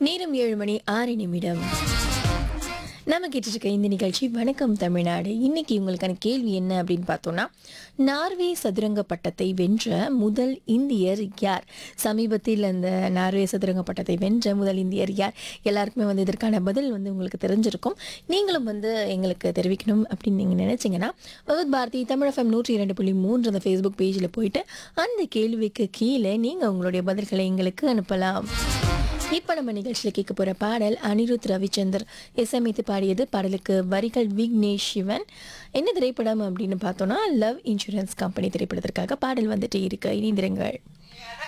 நேரம் ஏழு மணி ஆறு நிமிடம் நம்ம கேட்டுட்டு இருக்க இந்த நிகழ்ச்சி வணக்கம் தமிழ்நாடு இன்னைக்கு உங்களுக்கான கேள்வி என்ன அப்படின்னு பார்த்தோம்னா நார்வே சதுரங்க பட்டத்தை வென்ற முதல் இந்தியர் யார் சமீபத்தில் அந்த நார்வே சதுரங்க பட்டத்தை வென்ற முதல் இந்தியர் யார் எல்லாருக்குமே வந்து இதற்கான பதில் வந்து உங்களுக்கு தெரிஞ்சிருக்கும் நீங்களும் வந்து எங்களுக்கு தெரிவிக்கணும் அப்படின்னு நீங்கள் நினைச்சீங்கன்னா பகவத் பாரதி தமிழ் எஃப்எம் நூற்றி இரண்டு புள்ளி மூன்று அந்த ஃபேஸ்புக் பேஜில் போயிட்டு அந்த கேள்விக்கு கீழே நீங்கள் உங்களுடைய பதில்களை எங்களுக்கு அனுப்பலாம் இப்போ நம்ம நிகழ்ச்சியில் கேட்க போகிற பாடல் அனிருத் ரவிச்சந்தர் இசையமைத்து பாடியது பாடலுக்கு வரிகள் விக்னேஷ் சிவன் என்ன திரைப்படம் அப்படின்னு பார்த்தோன்னா லவ் இன்சூரன்ஸ் கம்பெனி திரைப்படத்திற்காக பாடல் வந்துட்டே இருக்கு இணைந்திருங்கள்